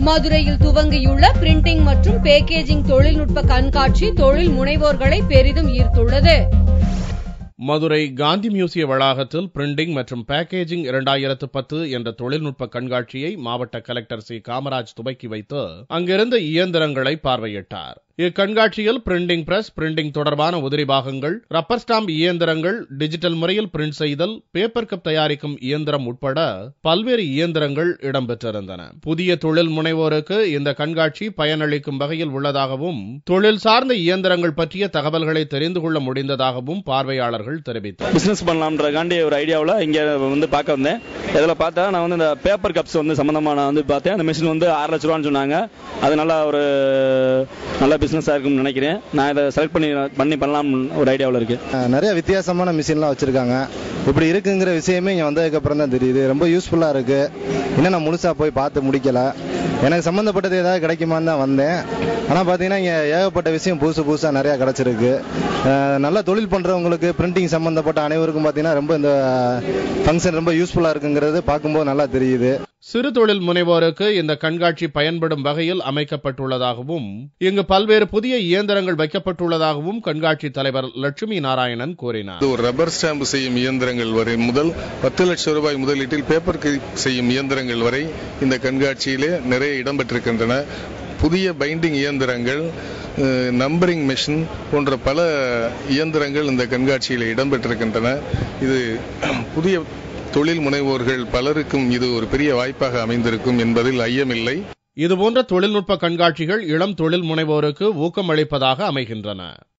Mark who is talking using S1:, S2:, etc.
S1: மதுரையில் துவங்கியுள்ள பிரிண்டிங் மற்றும் பேக்கேஜிங் தொழில்நுட்ப கண்காட்சி தொழில் முனைவோர்களை பெரிதும் ஈர்த்துள்ளது
S2: மதுரை காந்தி மியூசிய வளாகத்தில் பிரிண்டிங் மற்றும் பேக்கேஜிங் இரண்டாயிரத்து பத்து என்ற தொழில்நுட்ப கண்காட்சியை மாவட்ட கலெக்டர் சி காமராஜ் துவக்கி வைத்து அங்கிருந்த இயந்திரங்களை பார்வையிட்டார் இக்கண்காட்சியில் பிரிண்டிங் பிரஸ் பிரிண்டிங் தொடர்பான உதிரி பாகங்கள் ரப்பர் ஸ்டாம்ப் இயந்திரங்கள் டிஜிட்டல் முறையில் பிரிண்ட் செய்தல் பேப்பர் கப் தயாரிக்கும் இயந்திரம் உட்பட பல்வேறு இயந்திரங்கள் இடம்பெற்றிருந்தன புதிய தொழில் முனைவோருக்கு இந்த கண்காட்சி பயனளிக்கும் வகையில் உள்ளதாகவும் தொழில் சார்ந்த இயந்திரங்கள் பற்றிய தகவல்களை தெரிந்து கொள்ள முடிந்ததாகவும் பார்வையாளர்கள் தெரிவித்தனர்
S3: பிசினஸ் பண்ணலாம்ன்றகாண்டி ஒரு ஐடியாவில் இங்கே வந்து பார்க்க வந்தேன் இதில் பார்த்தா நான் வந்து இந்த பேப்பர் கப்ஸ் வந்து சம்மந்தமாக நான் வந்து பார்த்தேன் அந்த மிஷின் வந்து ஆறு லட்ச ரூபான்னு சொன்னாங்க அது நல்லா ஒரு நல்ல பிஸ்னஸாக இருக்கும்னு நினைக்கிறேன் நான் இதை செலக்ட் பண்ணி பண்ணி பண்ணலாம்னு ஒரு ஐடியாவில் இருக்கேன்
S4: அஹ் நிறைய வித்தியாசமான மிஷின்லாம் வச்சிருக்காங்க இப்படி இருக்குங்கிற விஷயமே இங்கே வந்ததுக்கு அப்புறம் தான் தெரியுது ரொம்ப யூஸ்ஃபுல்லாக இருக்கு இன்னும் நான் முழுசா போய் பார்த்து முடிக்கல எனக்கு சம்மந்தப்பட்டது ஏதாவது கிடைக்குமான்னு தான் வந்தேன் ஆனால் பார்த்தீங்கன்னா இங்கே ஏகப்பட்ட விஷயம் புதுசு புதுசாக நிறையா கிடச்சிருக்கு அஹ் நல்ல தொழில் பண்ணுறவங்களுக்கு பிரிண்டிங் சம்மந்தப்பட்ட அனைவருக்கும் பார்த்தீங்கன்னா ரொம்ப இந்த ஃபங்க்ஷன் ரொம்ப யூஸ்ஃபுல்லாக இருக்குங்கிறது பார்க்கும்போது நல்லா தெரியுது
S2: சிறு தொழில் முனைவோருக்கு இந்த கண்காட்சி பயன்படும் வகையில் அமைக்கப்பட்டுள்ளதாகவும் இங்கு பல்வேறு புதிய இயந்திரங்கள் வைக்கப்பட்டுள்ளதாகவும் கண்காட்சி தலைவர் லட்சுமி நாராயணன் கூறினார்
S5: இது ஒரு ரப்பர் ஸ்டாம்பு செய்யும் இயந்திரங்கள் வரை முதல் பத்து லட்சம் ரூபாய் முதலீட்டில் பேப்பர் செய்யும் இயந்திரங்கள் வரை இந்த கண்காட்சியிலே நிறைய இடம்பெற்றிருக்கின்றன புதிய பைண்டிங் இயந்திரங்கள் நம்பரிங் மெஷின் போன்ற பல இயந்திரங்கள் இந்த கண்காட்சியில் இடம்பெற்றிருக்கின்றன இது புதிய தொழில் முனைவோர்கள் பலருக்கும் இது ஒரு பெரிய வாய்ப்பாக அமைந்திருக்கும் என்பதில் ஐயமில்லை
S2: இதுபோன்ற தொழில்நுட்ப கண்காட்சிகள் இளம் தொழில் முனைவோருக்கு ஊக்கம் அளிப்பதாக அமைகின்றன